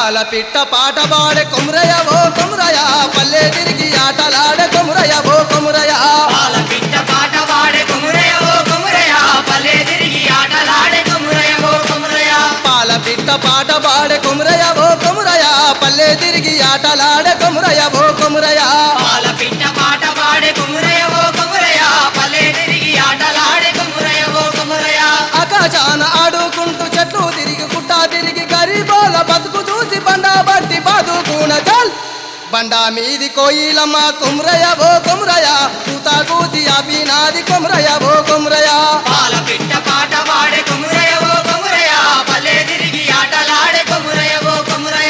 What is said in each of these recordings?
పాల పిట్ట పాట పాడే కొమురయ ఓ కొమురయ పల్లె తిరిగి ఆటలాడే కొమురయ ఓ కొమురయ పాల పిట్ట పాట పాడే కొమురయ ఓ కొమురయ పల్లె తిరిగి ఆటలాడే కొమురయ ఓ కొమురయ పాల పిట్ట పాట పాడే కొమురయ ఓ కొమురయ పల్లె తిరిగి ఆటలాడే కొమురయ ఓ కొమురయ పాల పిట్ట పాట పాడే కొమురయ ఓ కొమురయ పల్లె తిరిగి ఆటలాడే కొమురయ ఓ కొమురయ ఆకాశాన ఆడుకుంటూ చెట్లు తిరిగి గుట్ట తిరిగి గరీబోల బతుకు చూసి బండ బట్టి బతుకున చల్ బండా మీది కోయిలమ్మ కుమ్రయ ఓ కుమ్రయ కూత కూసి అభినాది కుమ్రయ ఓ కుమ్రయ పాల పిట్ట పాట పాడే కొమురయ ఓ కొమురయ పల్లె తిరిగి ఆటలాడే కొమురయ ఓ కొమురయ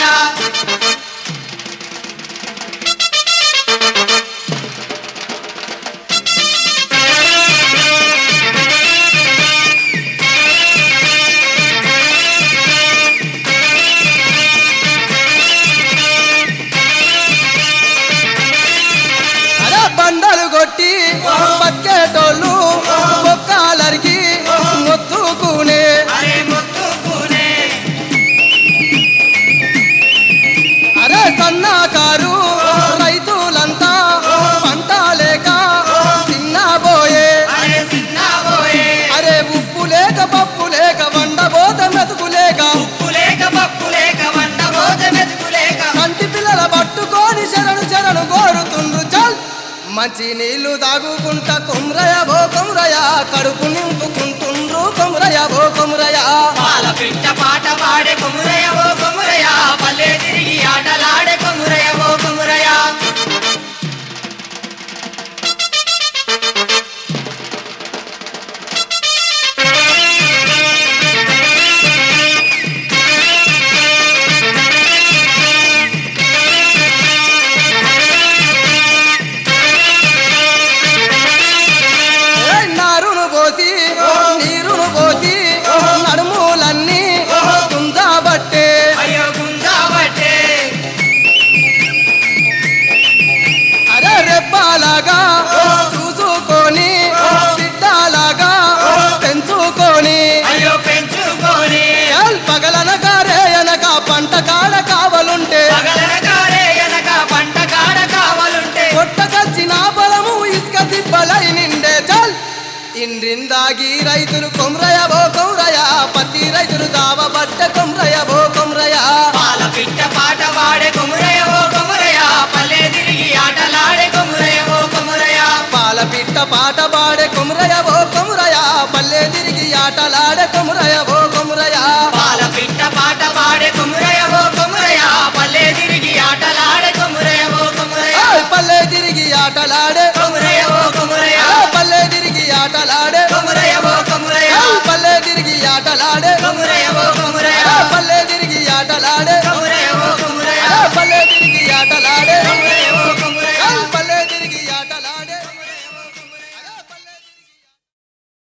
అరే బండలు కొట్టి బతికేటోళ్ళు బొక్కాలరికి మొత్తుకునే అరే మొత్తుకునే అరే సన్నకారు రైతులంతా పంట లేక తిన్నబోయే అరే సిన్నబోయే అరే ఉప్పు లేక పప్పు లేక వండబోత మెతుకు లేక ఉప్పు లేక పప్పు లేక వంట పోత మెతుకు లేక కంటి పిల్లల పట్టుకొని శరణు శరణు కోరుతుండ్రు చల్ మంచి నీళ్లు తాగుకుంటా కొమ్రయ భో కొమ్రయ కడుపు నింపుకుంటుండ్రు కొమ్రయ భో కొమ్రయ పాల పిట్ట పాట పాడే కొమురయ ఓ కొమురయ పల్లె తిరిగి ఆటలాడే కొమురయ ఓ కొమురయ ఏయ్ నారును పోసి నీరును పోసి నడుములన్నీ కుంజాబట్టే అయ్యో గుంజాబట్టే అరే రెప్పాలాగా చూసుకొని బిడ్డలాగా పెంచుకొని అయ్యో పెంచుకొని చల్ పగలనక రేయనక పంట కాడ కావలుంటే పగలనగారే ఎనక పంట కాడ కావాలుంటే కొట్టకచ్చిన బలము ఇసుక దిబ్బలై నిండే చల్ ఇండ్రిందాగి రైతులు కొమ్రయ బో కొమ్రయ పత్తి రైతులు దావబట్ట కొమ్రయ బో కొమ్రయ పాల పిట్ట పాట పాడే కొమురయ ఓ కొమురయ పల్లె తిరిగి ఆటలాడే కొమురయ ఓ కొమురయ పాల పిట్ట పాట పాడే కొమ్రయ బో కొమ్రయ పల్లె తిరిగి ఆటలాడే కొమ్రయ బో